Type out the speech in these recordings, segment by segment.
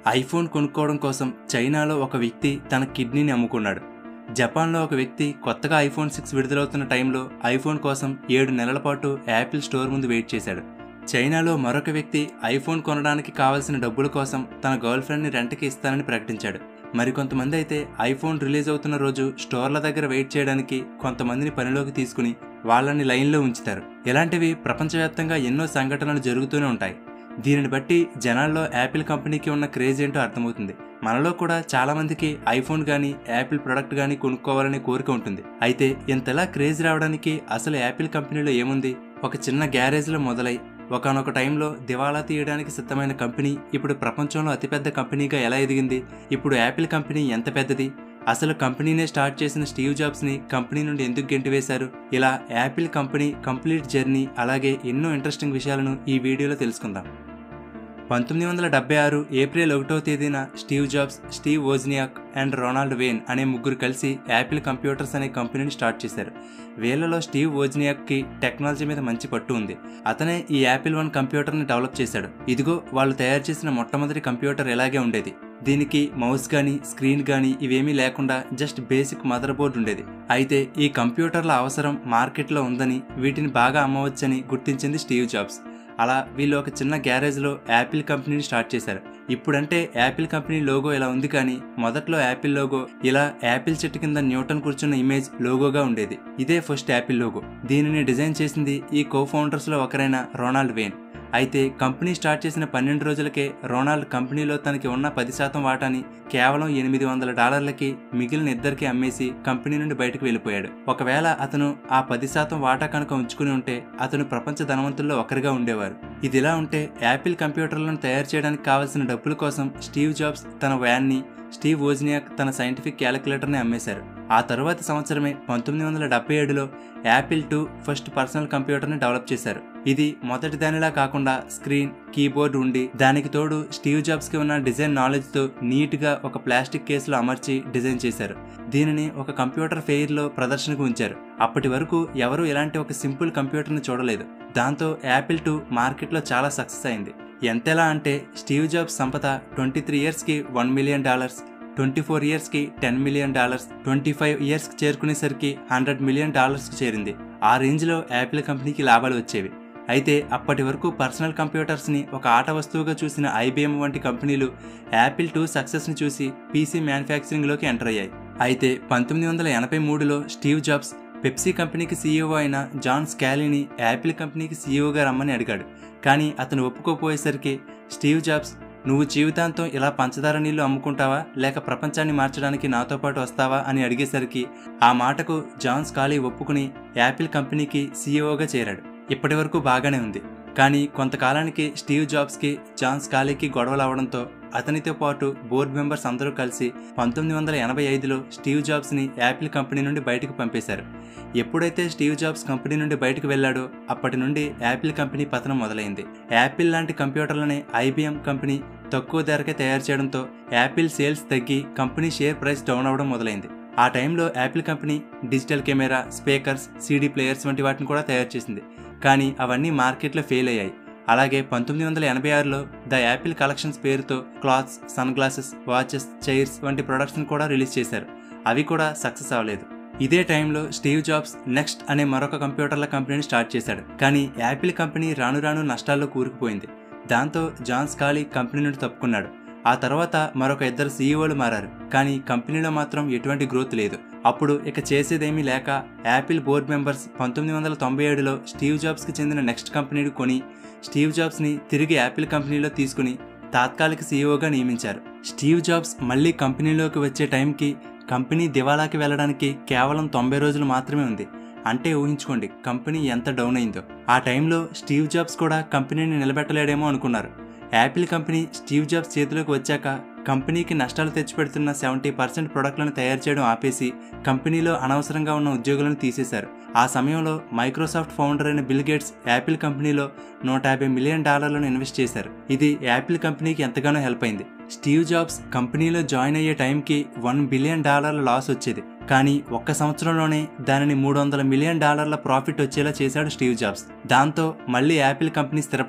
iPhone కొనుక్కోవడం కోసం చైనాలో ఒక వ్యక్తి తన కిడ్నీని అమ్ముకున్నాడు జపాన్లో ఒక వ్యక్తి కొత్తగా ఐఫోన్ సిక్స్ విడుదలవుతున్న టైంలో ఐఫోన్ కోసం ఏడు నెలల పాటు యాపిల్ స్టోర్ ముందు వెయిట్ చేశాడు చైనాలో మరొక వ్యక్తి ఐఫోన్ కొనడానికి కావాల్సిన డబ్బుల కోసం తన గర్ల్ ఫ్రెండ్ని రెంట్కి ఇస్తానని ప్రకటించాడు మరికొంతమంది అయితే ఐఫోన్ రిలీజ్ అవుతున్న రోజు స్టోర్ల దగ్గర వెయిట్ చేయడానికి కొంతమందిని పనిలోకి తీసుకుని వాళ్ళని లైన్లో ఉంచుతారు ఇలాంటివి ప్రపంచవ్యాప్తంగా ఎన్నో సంఘటనలు జరుగుతూనే ఉంటాయి దీనిని బట్టి జనాల్లో యాపిల్ కంపెనీకి ఉన్న క్రేజ్ ఏంటో అర్థమవుతుంది మనలో కూడా చాలా మందికి ఐఫోన్ కానీ యాపిల్ ప్రొడక్ట్ కానీ కొనుక్కోవాలనే కోరిక ఉంటుంది అయితే ఇంతలా క్రేజ్ రావడానికి అసలు యాపిల్ కంపెనీలో ఏముంది ఒక చిన్న గ్యారేజ్లో మొదలై ఒకనొక టైంలో దివాలా తీయడానికి సిద్ధమైన కంపెనీ ఇప్పుడు ప్రపంచంలో అతిపెద్ద కంపెనీగా ఎలా ఎదిగింది ఇప్పుడు యాపిల్ కంపెనీ ఎంత పెద్దది అసలు కంపెనీనే స్టార్ట్ చేసిన స్టీవ్ జాబ్స్ని కంపెనీ నుండి ఎందుకు గెంటివేశారు ఇలా యాపిల్ కంపెనీ కంప్లీట్ జర్నీ అలాగే ఎన్నో ఇంట్రెస్టింగ్ విషయాలను ఈ వీడియోలో తెలుసుకుందాం పంతొమ్మిది వందల డెబ్బై ఆరు ఏప్రిల్ ఒకటో తేదీన Steve Jobs Steve Wozniak and Ronald Wayne అనే ముగ్గురు కలిసి యాపిల్ కంప్యూటర్స్ అనే కంపెనీని స్టార్ట్ చేశారు వీళ్ళలో స్టీవ్ ఓజ్నియాక్కి టెక్నాలజీ మీద మంచి పట్టు ఉంది అతనే ఈ యాపిల్ వన్ కంప్యూటర్ని డెవలప్ చేశాడు ఇదిగో వాళ్ళు తయారు చేసిన మొట్టమొదటి కంప్యూటర్ ఇలాగే ఉండేది దీనికి మౌస్ కానీ స్క్రీన్ కానీ ఇవేమీ లేకుండా జస్ట్ బేసిక్ మదర్ బోర్డ్ ఉండేది అయితే ఈ కంప్యూటర్ల అవసరం మార్కెట్లో ఉందని వీటిని బాగా అమ్మవచ్చని గుర్తించింది స్టీవ్ జాబ్స్ అలా వీళ్ళు ఒక చిన్న గ్యారేజ్లో యాపిల్ కంపెనీని స్టార్ట్ చేశారు ఇప్పుడంటే యాపిల్ కంపెనీ లోగో ఇలా ఉంది కానీ మొదట్లో యాపిల్ లోగో ఇలా యాపిల్ చెట్టు కింద న్యూటన్ కూర్చున్న ఇమేజ్ లోగోగా ఉండేది ఇదే ఫస్ట్ యాపిల్ లోగో దీనిని డిజైన్ చేసింది ఈ కో ఫౌండర్స్లో ఒకరైన రొనాల్డ్ వేన్ అయితే కంపెనీ స్టార్ట్ చేసిన పన్నెండు రోజులకే రొనాల్డ్ కంపెనీలో తనకి ఉన్న పది శాతం వాటాని కేవలం ఎనిమిది వందల డాలర్లకి మిగిలిన ఇద్దరికి అమ్మేసి కంపెనీ నుండి బయటకు వెళ్ళిపోయాడు ఒకవేళ అతను ఆ పది శాతం వాటా కనుక ఉంచుకుని ఉంటే అతను ప్రపంచ ధనవంతుల్లో ఒకరిగా ఉండేవారు ఇదిలా ఉంటే యాపిల్ కంప్యూటర్లను తయారు చేయడానికి కావాల్సిన డబ్బుల కోసం స్టీవ్ జాబ్స్ తన వ్యాన్ని స్టీవ్ ఓజ్నియాక్ తన సైంటిఫిక్ క్యాలిక్యులేటర్ని అమ్మేశారు ఆ తరువాతి సంవత్సరమే పంతొమ్మిది వందల డెబ్బై ఏడులో యాపిల్ టూ ఫస్ట్ పర్సనల్ కంప్యూటర్ని డెవలప్ చేశారు ఇది మొదటి దానిలా కాకుండా స్క్రీన్ కీబోర్డ్ ఉండి దానికి తోడు స్టీవ్ జాబ్స్కి ఉన్న డిజైన్ నాలెడ్జ్తో నీట్గా ఒక ప్లాస్టిక్ కేసులో అమర్చి డిజైన్ చేశారు దీనిని ఒక కంప్యూటర్ ఫెయిర్లో ప్రదర్శనకు ఉంచారు అప్పటి వరకు ఎవరూ ఇలాంటి ఒక సింపుల్ కంప్యూటర్ని చూడలేదు దాంతో యాపిల్ టూ మార్కెట్లో చాలా సక్సెస్ అయింది ఎంతెలా అంటే స్టీవ్ జాబ్స్ సంపద ట్వంటీ త్రీ ఇయర్స్కి one million dollars twenty four ఇయర్స్కి ten million dollars twenty five ఇయర్స్కి చేరుకునేసరికి హండ్రెడ్ మిలియన్ డాలర్స్కి చేరింది ఆ రేంజ్లో యాపిల్ కంపెనీకి లాభాలు వచ్చేవి అయితే అప్పటి వరకు పర్సనల్ కంప్యూటర్స్ని ఒక ఆట వస్తువుగా చూసిన ఐబిఎం వంటి కంపెనీలు యాపిల్ టూ సక్సెస్ని చూసి పీసీ మ్యానుఫ్యాక్చరింగ్లోకి ఎంటర్ అయ్యాయి అయితే పంతొమ్మిది వందల ఎనభై మూడులో స్టీవ్ జాబ్స్ పెప్సీ కంపెనీకి సీఈఓ అయిన జాన్ స్కాలీని యాపిల్ కంపెనీకి సీఈఓగా రమ్మని అడిగాడు కానీ అతను ఒప్పుకోపోయేసరికి స్టీవ్ జాబ్స్ నువ్వు జీవితాంతం ఇలా పంచదార నీళ్లు అమ్ముకుంటావా లేక ప్రపంచాన్ని మార్చడానికి నాతో పాటు వస్తావా అని అడిగేసరికి ఆ మాటకు జాన్ స్కాలీ ఒప్పుకుని యాపిల్ కంపెనీకి సీఈఓగా చేరాడు ఇప్పటి వరకు బాగానే ఉంది కానీ కొంతకాలానికి స్టీవ్ జాబ్స్కి జాన్ స్కాలీకి గొడవలు అవడంతో అతనితో పాటు బోర్డు మెంబర్స్ అందరూ కలిసి పంతొమ్మిది వందల ఎనభై ఐదులో స్టీవ్ జాబ్స్ని యాపిల్ కంపెనీ నుండి బయటకు పంపేశారు ఎప్పుడైతే స్టీవ్ జాబ్స్ కంపెనీ నుండి బయటకు వెళ్ళాడో అప్పటి నుండి యాపిల్ కంపెనీ పతనం మొదలైంది యాపిల్ లాంటి కంప్యూటర్లనే ఐబిఎం కంపెనీ తక్కువ ధరకే తయారు చేయడంతో యాపిల్ సేల్స్ తగ్గి కంపెనీ షేర్ ప్రైస్ డౌన్ అవడం మొదలైంది ఆ టైంలో Apple company digital camera speakers CD players వంటి వాటిని కూడా తయారు చేసింది కానీ అవన్నీ మార్కెట్లో ఫెయిల్ అయ్యాయి అలాగే పంతొమ్మిది వందల ఎనభై ఆరులో ద యాపిల్ కలెక్షన్స్ పేరుతో clothes sunglasses watches chairs వంటి ప్రొడక్ట్స్ని కూడా రిలీజ్ చేశారు అవి కూడా సక్సెస్ అవ్వలేదు ఇదే టైంలో స్టీవ్ జాబ్స్ నెక్స్ట్ అనే మరొక కంప్యూటర్ల కంపెనీని స్టార్ట్ చేశాడు కానీ యాపిల్ కంపెనీ రాను రాను నష్టాల్లో కూరుకుపోయింది దాంతో జాన్ స్కాలీ కంపెనీ నుండి తప్పుకున్నాడు ఆ తర్వాత మరొక ఇద్దరు సీఈఓలు మారారు కానీ కంపెనీలో మాత్రం ఎటువంటి గ్రోత్ లేదు అప్పుడు ఇక చేసేదేమీ లేక యాపిల్ బోర్డు మెంబర్స్ పంతొమ్మిది వందల తొంభై ఏడులో స్టీవ్ జాబ్స్కి చెందిన నెక్స్ట్ కంపెనీని కొని స్టీవ్ జాబ్స్ని తిరిగి యాపిల్ కంపెనీలో తీసుకుని తాత్కాలిక సీఈఓగా నియమించారు స్టీవ్ జాబ్స్ మళ్ళీ కంపెనీలోకి వచ్చే టైంకి కంపెనీ దివాలాకి వెళ్ళడానికి కేవలం తొంభై రోజులు మాత్రమే ఉంది అంటే ఊహించుకోండి కంపెనీ ఎంత డౌన్ అయిందో ఆ టైంలో స్టీవ్ జాబ్స్ కూడా కంపెనీని నిలబెట్టలేడేమో అనుకున్నారు యాపిల్ కంపెనీ స్టీవ్ జాబ్స్ చేతిలోకి వచ్చాక కంపెనీకి నష్టాలు తెచ్చిపెడుతున్న సెవెంటీ పర్సెంట్ ప్రొడక్ట్లను తయారు చేయడం ఆపేసి కంపెనీలో అనవసరంగా ఉన్న ఉద్యోగులను తీసేశారు ఆ సమయంలో మైక్రోసాఫ్ట్ ఫౌండర్ అయిన బిల్ గేట్స్ యాపిల్ కంపెనీలో నూట యాభై మిలియన్ డాలర్లను ఇన్వెస్ట్ చేశారు ఇది యాపిల్ కంపెనీకి ఎంతగానో హెల్ప్ అయింది స్టీవ్ జాబ్స్ కంపెనీలో జాయిన్ అయ్యే టైంకి వన్ బిలియన్ డాలర్ల లాస్ వచ్చేది కానీ ఒక్క సంవత్సరంలోనే దానిని మూడు వందల మిలియన్ డాలర్ల ప్రాఫిట్ వచ్చేలా చేశాడు స్టీవ్ జాబ్స్ దాంతో మళ్ళీ యాపిల్ కంపెనీ స్థిరపడింది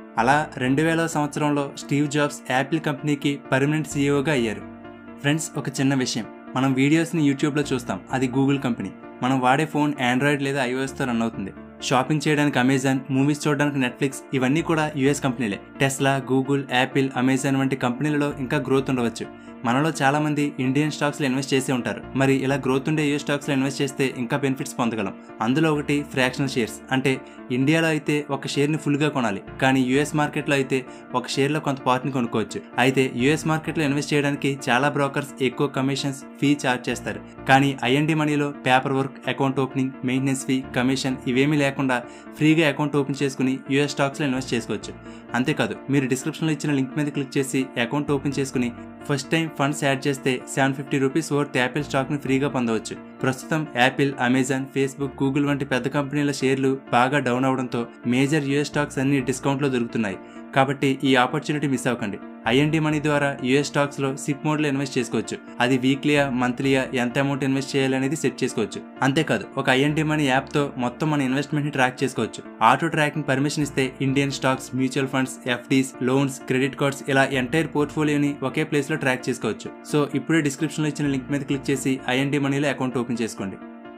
అలా రెండు వేల సంవత్సరంలో స్టీవ్ జాబ్స్ యాపిల్ కంపెనీకి పర్మనెంట్ సీఈఓగా అయ్యారు ఫ్రెండ్స్ ఒక చిన్న విషయం మనం వీడియోస్ని యూట్యూబ్లో చూస్తాం అది గూగుల్ కంపెనీ మనం వాడే ఫోన్ ఆండ్రాయిడ్ లేదా ఐఓఎస్తో రన్ అవుతుంది షాపింగ్ చేయడానికి అమెజాన్ మూవీస్ చూడడానికి నెట్ఫ్లిక్స్ ఇవన్నీ కూడా యూఎస్ కంపెనీలే టెస్లా గూగుల్ యాపిల్ అమెజాన్ వంటి కంపెనీలలో ఇంకా గ్రోత్ ఉండవచ్చు మనలో చాలా మంది ఇండియన్ స్టాక్స్లో ఇన్వెస్ట్ చేసి ఉంటారు మరి ఇలా గ్రోత్ ఉండే యూఎస్ స్టాక్స్లో ఇన్వెస్ట్ చేస్తే ఇంకా బెనిఫిట్స్ పొందగలం అందులో ఒకటి ఫ్రాక్షనల్ షేర్స్ అంటే ఇండియాలో అయితే ఒక షేర్ని ఫుల్గా కొనాలి కానీ యూఎస్ మార్కెట్లో అయితే ఒక షేర్లో కొంత పార్ట్ని కొనుక్కోవచ్చు అయితే యూఎస్ మార్కెట్లో ఇన్వెస్ట్ చేయడానికి చాలా బ్రోకర్స్ ఎక్కువ కమిషన్స్ ఫీ ఛార్జ్ చేస్తారు కానీ ఐఎన్డి మనీలో paper work account opening maintenance fee commission ఇవేమీ లేకుండా ఫ్రీగా అకౌంట్ ఓపెన్ చేసుకుని యూఎస్ స్టాక్స్లో ఇన్వెస్ట్ చేసుకోవచ్చు అంతేకాదు మీరు డిస్క్రిప్షన్లో ఇచ్చిన లింక్ మీద క్లిక్ చేసి అకౌంట్ ఓపెన్ చేసుకుని ఫస్ట్ టైం ఫండ్స్ యాడ్ చేస్తే seven fifty rupees worth Apple స్టాక్ని ఫ్రీగా పొందవచ్చు ప్రస్తుతం యాపిల్ అమెజాన్ ఫేస్బుక్ గూగుల్ వంటి పెద్ద కంపెనీల షేర్లు బాగా డౌన్ అవడంతో మేజర్ యూఎస్ స్టాక్స్ అన్ని డిస్కౌంట్లో దొరుకుతున్నాయి కాబట్టి ఈ ఆపర్చునిటీ మిస్ అవ్వకండి ఐఎన్డి మనీ ద్వారా యూఎస్ స్టాక్స్లో సిప్ మోడ్లో ఇన్వెస్ట్ చేసుకోవచ్చు అది వీక్లీయా మంత్లీయా ఎంత అమౌంట్ ఇన్వెస్ట్ చేయాలనేది సెట్ చేసుకోవచ్చు అంతేకాదు ఒక ఐఎన్డి మనీ యాప్తో మొత్తం మన ఇన్వెస్ట్మెంట్ని ట్రాక్ చేసుకోవచ్చు ఆటో ట్రాకింగ్ పర్మిషన్ ఇస్తే Indian stocks mutual funds FDs loans credit cards ఇలా ఎంటైర్ పోర్ట్ఫోలియోని ఒకే ప్లేస్లో ట్రాక్ చేసుకోవచ్చు సో ఇప్పుడే డిస్క్రిప్షన్లో ఇచ్చిన లింక్ మీద క్లిక్ చేసి ఐఎన్డి మనీలో అకౌంట్ ఓపెన్ చేసుకోండి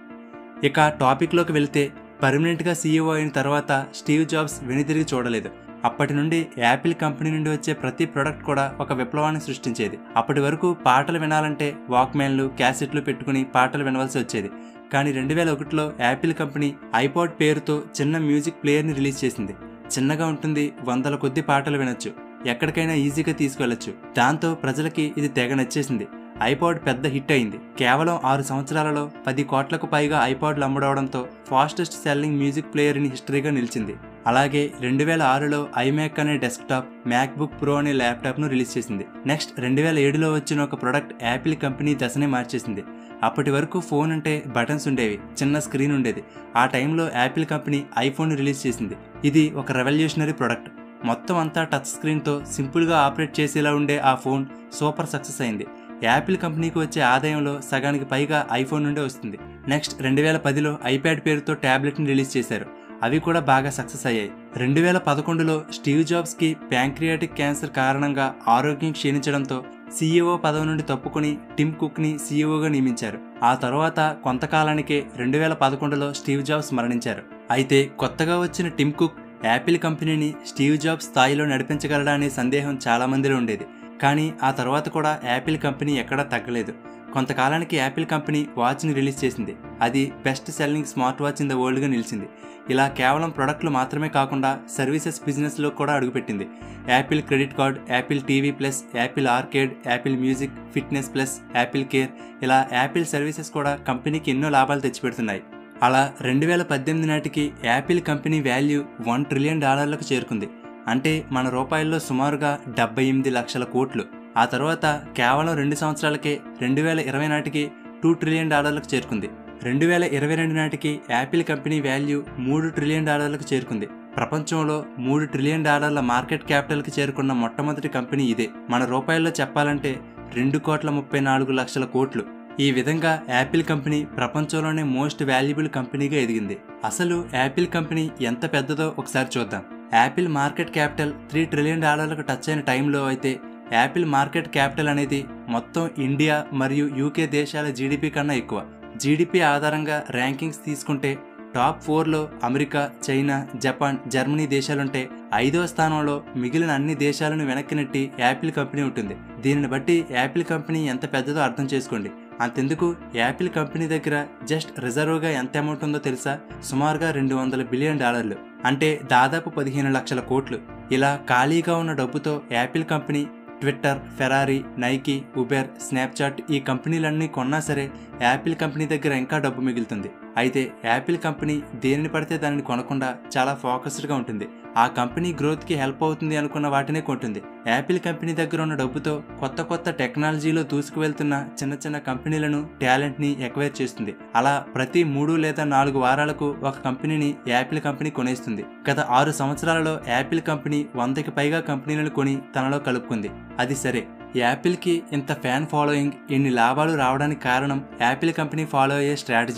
ఇక టాపిక్లోకి వెళ్తే పర్మనెంట్గా సీఈఓ అయిన తర్వాత స్టీవ్ జాబ్స్ వెనుతిరిగి చూడలేదు అప్పటి నుండి యాపిల్ కంపెనీ నుండి వచ్చే ప్రతి ప్రోడక్ట్ కూడా ఒక విప్లవాన్ని సృష్టించేది అప్పటి వరకు పాటలు వినాలంటే వాక్మ్యాన్లు క్యాసెట్లు పెట్టుకుని పాటలు వినవలసి వచ్చేది కానీ రెండు వేల ఒకటిలో యాపిల్ కంపెనీ ఐపాడ్ పేరుతో చిన్న మ్యూజిక్ ప్లేయర్ని రిలీజ్ చేసింది చిన్నగా ఉంటుంది వందల కొద్ది పాటలు వినొచ్చు ఎక్కడికైనా ఈజీగా తీసుకెళ్లొచ్చు దాంతో ప్రజలకి ఇది తెగ నచ్చేసింది ఐపాడ్ పెద్ద హిట్ అయింది కేవలం ఆరు సంవత్సరాలలో పది కోట్లకు పైగా ఐపాడ్లు అమ్ముడవడంతో fastest selling music player in హిస్టరీగా నిలిచింది అలాగే రెండు వేల ఆరులో ఐమ్యాక్ అనే డెస్క్టాప్ మ్యాక్బుక్ ప్రో అనే ల్యాప్టాప్ను రిలీజ్ చేసింది నెక్స్ట్ రెండు వేల ఏడులో వచ్చిన ఒక ప్రొడక్ట్ యాపిల్ కంపెనీ దశనే మార్చేసింది అప్పటి వరకు ఫోన్ అంటే బటన్స్ ఉండేవి చిన్న స్క్రీన్ ఉండేది ఆ టైంలో యాపిల్ కంపెనీ ఐఫోన్ రిలీజ్ చేసింది ఇది ఒక రెవల్యూషనరీ ప్రొడక్ట్ మొత్తం అంతా టచ్ స్క్రీన్తో సింపుల్గా ఆపరేట్ చేసేలా ఉండే ఆ ఫోన్ సూపర్ సక్సెస్ అయింది యాపిల్ కంపెనీకి వచ్చే ఆదాయంలో సగానికి పైగా ఐఫోన్ నుండే వస్తుంది నెక్స్ట్ రెండు వేల పదిలో ఐప్యాడ్ పేరుతో ట్యాబ్లెట్ని రిలీజ్ చేశారు అవి కూడా బాగా సక్సెస్ అయ్యాయి రెండు వేల పదకొండులో స్టీవ్ జాబ్స్కి ప్యాంక్రియాటిక్ క్యాన్సర్ కారణంగా ఆరోగ్యం క్షీణించడంతో సీఈఓ పదవి నుండి తప్పుకుని టిమ్ కుక్ని సీఈఓగా నియమించారు ఆ తర్వాత కొంతకాలానికే రెండు వేల పదకొండులో స్టీవ్ జాబ్స్ మరణించారు అయితే కొత్తగా వచ్చిన టిమ్ కుక్ యాపిల్ కంపెనీని స్టీవ్ జాబ్స్ స్థాయిలో నడిపించగలడా అనే సందేహం చాలా మందిలో ఉండేది కానీ ఆ తర్వాత కూడా యాపిల్ కంపెనీ ఎక్కడా తగ్గలేదు కొంతకాలానికి యాపిల్ కంపెనీ వాచ్ని రిలీజ్ చేసింది అది best selling smart watch in the వరల్డ్గా నిలిచింది ఇలా కేవలం ప్రొడక్ట్లు మాత్రమే కాకుండా సర్వీసెస్ బిజినెస్లో కూడా అడుగుపెట్టింది Apple credit card Apple TV plus Apple arcade Apple music fitness plus Apple care ఇలా యాపిల్ సర్వీసెస్ కూడా కంపెనీకి ఎన్నో లాభాలు తెచ్చిపెడుతున్నాయి అలా రెండు వేల పద్దెనిమిది నాటికి Apple company value one trillion డాలర్లకు చేరుకుంది అంటే మన రూపాయల్లో సుమారుగా డెబ్బై ఎనిమిది లక్షల కోట్లు ఆ తర్వాత కేవలం రెండు సంవత్సరాలకే రెండు వేల ఇరవై నాటికి టూ ట్రిలియన్ డాలర్లకు చేరుకుంది రెండు వేల ఇరవై రెండు నాటికి యాపిల్ కంపెనీ వాల్యూ మూడు ట్రిలియన్ డాలర్లకు చేరుకుంది ప్రపంచంలో మూడు ట్రిలియన్ డాలర్ల మార్కెట్ క్యాపిటల్కి చేరుకున్న మొట్టమొదటి కంపెనీ ఇదే మన రూపాయల్లో చెప్పాలంటే రెండు కోట్ల ముప్పై నాలుగు లక్షల కోట్లు ఈ విధంగా యాపిల్ కంపెనీ ప్రపంచంలోనే మోస్ట్ వాల్యుబుల్ కంపెనీగా ఎదిగింది అసలు యాపిల్ కంపెనీ ఎంత పెద్దదో ఒకసారి చూద్దాం Apple market capital three trillion డాలర్లకు టచ్ అయిన టైంలో అయితే యాపిల్ మార్కెట్ క్యాపిటల్ అనేది మొత్తం ఇండియా మరియు యూకే దేశాల జీడిపి కన్నా ఎక్కువ జీడిపి ఆధారంగా ర్యాంకింగ్స్ తీసుకుంటే టాప్ ఫోర్లో అమెరికా చైనా జపాన్ జర్మనీ దేశాలుంటే ఐదో స్థానంలో మిగిలిన అన్ని దేశాలను వెనక్కి నెట్టి యాపిల్ కంపెనీ ఉంటుంది దీనిని బట్టి యాపిల్ కంపెనీ ఎంత పెద్దదో అర్థం చేసుకోండి అంతెందుకు యాపిల్ కంపెనీ దగ్గర జస్ట్ రిజర్వ్గా ఎంత అమౌంట్ ఉందో తెలుసా సుమారుగా రెండు వందల బిలియన్ డాలర్లు అంటే దాదాపు పదిహేను లక్షల కోట్లు ఇలా ఖాళీగా ఉన్న డబ్బుతో Apple company Twitter Ferrari Nike Uber Snapchat ఈ కంపెనీలన్నీ కొన్నా సరే యాపిల్ కంపెనీ దగ్గర ఇంకా డబ్బు మిగులుతుంది అయితే యాపిల్ కంపెనీ దేనిని పడితే దానిని కొనకుండా చాలా ఫోకస్డ్గా ఉంటుంది ఆ కంపెనీ గ్రోత్కి హెల్ప్ అవుతుంది అనుకున్న వాటినే కొంటుంది యాపిల్ కంపెనీ దగ్గర ఉన్న డబ్బుతో కొత్త కొత్త టెక్నాలజీలో దూసుకువెళ్తున్న చిన్న చిన్న కంపెనీలను టాలెంట్ని ఎక్వైర్ చేస్తుంది అలా ప్రతి మూడు లేదా నాలుగు వారాలకు ఒక కంపెనీని యాపిల్ కంపెనీ కొనేస్తుంది గత ఆరు సంవత్సరాలలో యాపిల్ కంపెనీ వందకి పైగా కంపెనీలను కొని తనలో కలుపుకుంది అది సరే యాపిల్కి ఇంత ఫ్యాన్ ఫాలోయింగ్ ఇన్ని లాభాలు రావడానికి కారణం యాపిల్ కంపెనీ ఫాలో అయ్యే స్ట్రాటజీలే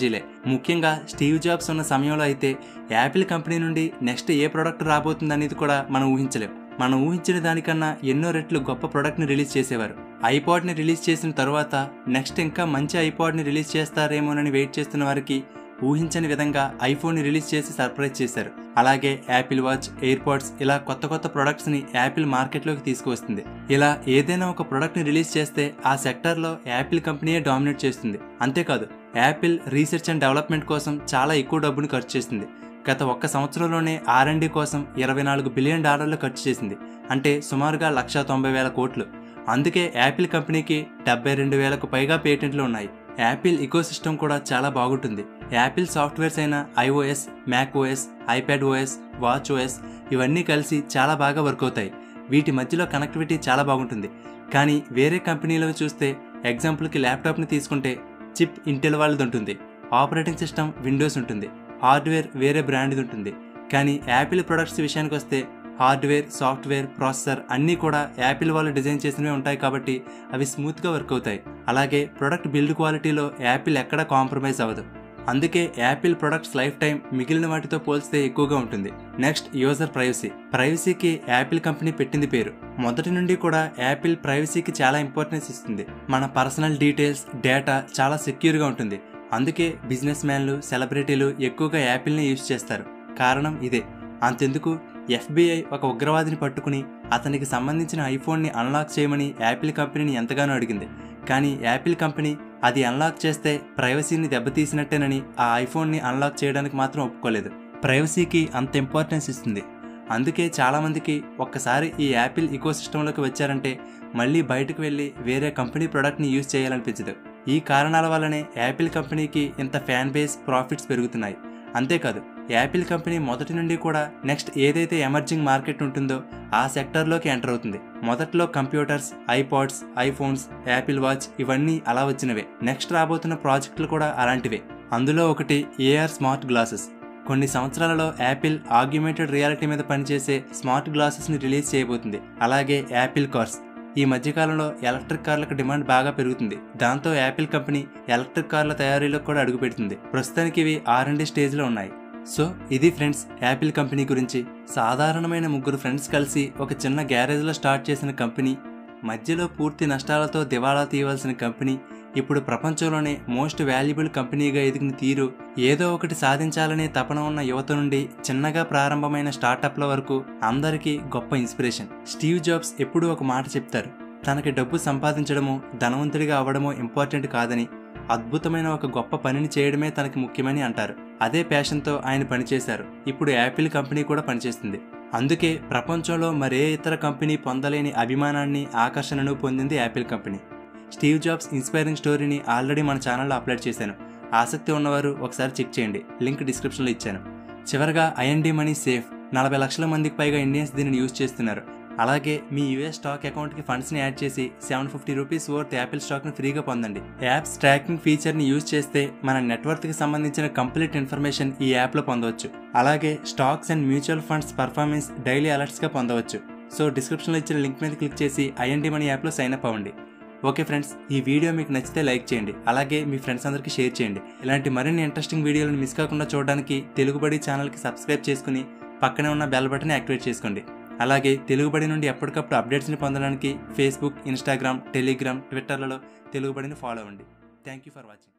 ముఖ్యంగా స్టీవ్ జాబ్స్ ఉన్న సమయంలో అయితే యాపిల్ కంపెనీ నుండి నెక్స్ట్ ఏ ప్రోడక్ట్ రాబోతుంది అనేది కూడా మనం ఊహించలేం మనం ఊహించిన దానికన్నా ఎన్నో రెట్లు గొప్ప ప్రోడక్ట్ని రిలీజ్ చేసేవారు ఐపాడ్ని రిలీజ్ చేసిన తర్వాత నెక్స్ట్ ఇంకా మంచి ఐపాడ్ని రిలీజ్ చేస్తారేమోనని వెయిట్ చేస్తున్న వారికి ఊహించని విధంగా ఐఫోన్ని రిలీజ్ చేసి సర్ప్రైజ్ చేశారు అలాగే యాపిల్ వాచ్ ఎయిర్పాడ్స్ ఇలా కొత్త కొత్త ప్రొడక్ట్స్ని యాపిల్ మార్కెట్లోకి తీసుకువస్తుంది ఇలా ఏదైనా ఒక ప్రోడక్ట్ని రిలీజ్ చేస్తే ఆ సెక్టర్లో యాపిల్ కంపెనీయే డామినేట్ చేస్తుంది అంతేకాదు యాపిల్ రీసెర్చ్ అండ్ డెవలప్మెంట్ కోసం చాలా ఎక్కువ డబ్బును ఖర్చు చేస్తుంది గత ఒక్క సంవత్సరంలోనే ఆర్ఎండి కోసం ఇరవై నాలుగు బిలియన్ డాలర్లు ఖర్చు చేసింది అంటే సుమారుగా లక్ష తొంభై వేల కోట్లు అందుకే యాపిల్ కంపెనీకి డెబ్బై రెండు వేలకు పైగా పేటెంట్లు ఉన్నాయి యాపిల్ ఇకో సిస్టమ్ కూడా చాలా బాగుంటుంది యాపిల్ సాఫ్ట్వేర్స్ అయిన iOS Mac OS iPad OS watch OS ఇవన్నీ కలిసి చాలా బాగా వర్క్ అవుతాయి వీటి మధ్యలో కనెక్టివిటీ చాలా బాగుంటుంది కానీ వేరే కంపెనీలో చూస్తే ఎగ్జాంపుల్కి ల్యాప్టాప్ని తీసుకుంటే చిప్ ఇంటెల్ వాళ్ళది ఉంటుంది ఆపరేటింగ్ సిస్టమ్ విండోస్ ఉంటుంది హార్డ్వేర్ వేరే బ్రాండ్ది ఉంటుంది కానీ యాపిల్ ప్రొడక్ట్స్ విషయానికి వస్తే హార్డ్వేర్ సాఫ్ట్వేర్ ప్రాసెసర్ అన్నీ కూడా యాపిల్ వాళ్ళు డిజైన్ చేసినవి ఉంటాయి కాబట్టి అవి స్మూత్గా వర్క్ అవుతాయి అలాగే ప్రొడక్ట్ బిల్డ్ క్వాలిటీలో యాపిల్ ఎక్కడా కాంప్రమైజ్ అవ్వదు అందుకే యాపిల్ ప్రొడక్ట్స్ లైఫ్ టైం మిగిలిన వాటితో పోల్స్తే ఎక్కువగా ఉంటుంది నెక్స్ట్ యూజర్ ప్రైవసీ ప్రైవసీకి యాపిల్ కంపెనీ పెట్టింది పేరు మొదటి నుండి కూడా యాపిల్ ప్రైవసీకి చాలా ఇంపార్టెన్స్ ఇస్తుంది మన పర్సనల్ డీటెయిల్స్ డేటా చాలా సెక్యూర్గా ఉంటుంది అందుకే బిజినెస్ మ్యాన్లు సెలబ్రిటీలు ఎక్కువగా యాపిల్ని యూజ్ చేస్తారు కారణం ఇదే అంతెందుకు ఎఫ్బిఐ ఒక ఉగ్రవాదిని పట్టుకుని అతనికి సంబంధించిన ఐఫోన్ని అన్లాక్ చేయమని యాపిల్ కంపెనీని ఎంతగానో అడిగింది కానీ యాపిల్ కంపెనీ అది అన్లాక్ చేస్తే ప్రైవసీని దెబ్బతీసినట్టేనని ఆ ఐఫోన్ని అన్లాక్ చేయడానికి మాత్రం ఒప్పుకోలేదు ప్రైవసీకి అంత ఇంపార్టెన్స్ ఇస్తుంది అందుకే చాలామందికి ఒక్కసారి ఈ యాపిల్ ఇకో సిస్టంలోకి వచ్చారంటే మళ్ళీ బయటకు వెళ్ళి వేరే కంపెనీ ప్రోడక్ట్ని యూజ్ చేయాలనిపించదు ఈ కారణాల వల్లనే యాపిల్ కంపెనీకి ఇంత ఫ్యాన్ బేస్ ప్రాఫిట్స్ పెరుగుతున్నాయి అంతేకాదు యాపిల్ కంపెనీ మొదటి నుండి కూడా నెక్స్ట్ ఏదైతే ఎమర్జింగ్ మార్కెట్ ఉంటుందో ఆ సెక్టర్లోకి ఎంటర్ అవుతుంది మొదట్లో computers iPods iPhones Apple watch ఇవన్నీ అలా వచ్చినవే నెక్స్ట్ రాబోతున్న ప్రాజెక్టులు కూడా అలాంటివే అందులో ఒకటి ఏఆర్ స్మార్ట్ గ్లాసెస్ కొన్ని సంవత్సరాలలో యాపిల్ ఆగ్యుమెంటెడ్ రియాలిటీ మీద పనిచేసే స్మార్ట్ గ్లాసెస్ని రిలీజ్ చేయబోతుంది అలాగే యాపిల్ కార్స్ ఈ మధ్యకాలంలో ఎలక్ట్రిక్ కార్లకు డిమాండ్ బాగా పెరుగుతుంది దాంతో యాపిల్ కంపెనీ ఎలక్ట్రిక్ కార్ల తయారీలో కూడా అడుగుపెడుతుంది ప్రస్తుతానికి ఇవి ఆర్ అండ్ స్టేజ్లో ఉన్నాయి సో ఇది ఫ్రెండ్స్ యాపిల్ కంపెనీ గురించి సాధారణమైన ముగ్గురు ఫ్రెండ్స్ కలిసి ఒక చిన్న గ్యారేజ్లో స్టార్ట్ చేసిన కంపెనీ మధ్యలో పూర్తి నష్టాలతో దివాళా తీయవలసిన కంపెనీ ఇప్పుడు ప్రపంచంలోనే మోస్ట్ వాల్యుబుల్ కంపెనీగా ఎదిగిన తీరు ఏదో ఒకటి సాధించాలనే తపన ఉన్న యువత నుండి చిన్నగా ప్రారంభమైన స్టార్టప్ల వరకు అందరికీ గొప్ప ఇన్స్పిరేషన్ స్టీవ్ జాబ్స్ ఎప్పుడూ ఒక మాట చెప్తారు తనకి డబ్బు సంపాదించడమో ధనవంతుడిగా అవ్వడమో ఇంపార్టెంట్ కాదని అద్భుతమైన ఒక గొప్ప పనిని చేయడమే తనకి ముఖ్యమని అంటారు అదే ప్యాషన్తో ఆయన పనిచేశారు ఇప్పుడు యాపిల్ కంపెనీ కూడా పనిచేస్తుంది అందుకే ప్రపంచంలో మరే ఇతర కంపెనీ పొందలేని అభిమానాన్ని ఆకర్షణను పొందింది Apple company Steve Jobs inspiring స్టోరీని ఆల్రెడీ మన ఛానల్లో అప్లోడ్ చేశాను ఆసక్తి ఉన్నవారు ఒకసారి చెక్ చేయండి లింక్ డిస్క్రిప్షన్లో ఇచ్చాను చివరగా ఐఎన్డి మనీ సేఫ్ నలభై లక్షల మందికి పైగా ఇండియన్స్ దీనిని యూజ్ చేస్తున్నారు అలాగే మీ యూఎస్ స్టాక్ అకౌంట్కి ఫండ్స్ని యాడ్ చేసి seven fifty rupees worth Apple స్టాక్ని ఫ్రీగా పొందండి యాప్స్ ట్రాకింగ్ ఫీచర్ని యూజ్ చేస్తే మన నెట్వర్క్కి సంబంధించిన కంప్లీట్ ఇన్ఫర్మేషన్ ఈ యాప్లో పొందవచ్చు అలాగే stocks and mutual funds performance daily అలర్ట్స్గా పొందవచ్చు సో డిస్క్రిప్షన్లో ఇచ్చిన లింక్ మీద క్లిక్ చేసి ఐఎన్డి మనీ యాప్లో సైన్ అప్ అవ్వండి ఓకే ఫ్రెండ్స్ ఈ వీడియో మీకు నచ్చితే లైక్ చేయండి అలాగే మీ ఫ్రెండ్స్ అందరికీ షేర్ చేయండి ఇలాంటి మరిన్ని ఇంట్రెస్టింగ్ వీడియోలను మిస్ కాకుండా చూడడానికి తెలుగుబడి ఛానల్కి సబ్స్క్రైబ్ చేసుకుని పక్కనే ఉన్న బెల్ బటన్ యాక్టివేట్ చేసుకోండి అలాగే తెలుగుబడి నుండి ఎప్పటికప్పుడు అప్డేట్స్ని పొందడానికి ఫేస్బుక్ ఇన్స్టాగ్రామ్ టెలిగ్రామ్ ట్విట్టర్లలో తెలుగుబడిని ఫాలో అవ్వండి థ్యాంక్ యూ ఫర్ వాచింగ్